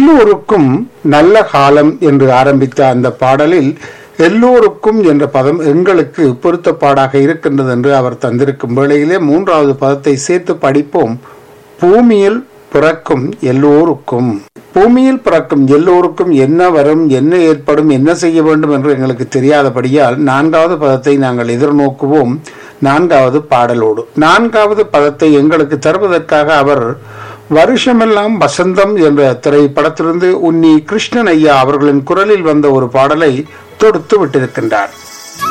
எல்லோருக்கும் நல்ல காலம் என்று ஆரம்பித்த அந்த பாடலில் எல்லோருக்கும் என்ற பதம் எங்களுக்கு பொருத்தப்பாடாக இருக்கின்றது என்று அவர் தந்திருக்கும் வேளையிலே மூன்றாவது பதத்தை சேர்த்து படிப்போம் பூமியில் பிறக்கும் எல்லோருக்கும் பூமியில் பிறக்கும் எல்லோருக்கும் என்ன வரும் என்ன ஏற்படும் என்ன செய்ய வேண்டும் என்று எங்களுக்கு தெரியாதபடியால் நான்காவது பதத்தை நாங்கள் எதிர்நோக்குவோம் நான்காவது பாடலோடு நான்காவது பதத்தை எங்களுக்கு தருவதற்காக அவர் வருஷமெல்லாம் வசந்தம் என்ற திரைப்படத்திலிருந்து உன்னி கிருஷ்ணன் ஐயா அவர்களின் குரலில் வந்த ஒரு பாடலை தொடுத்து விட்டிருக்கின்றார்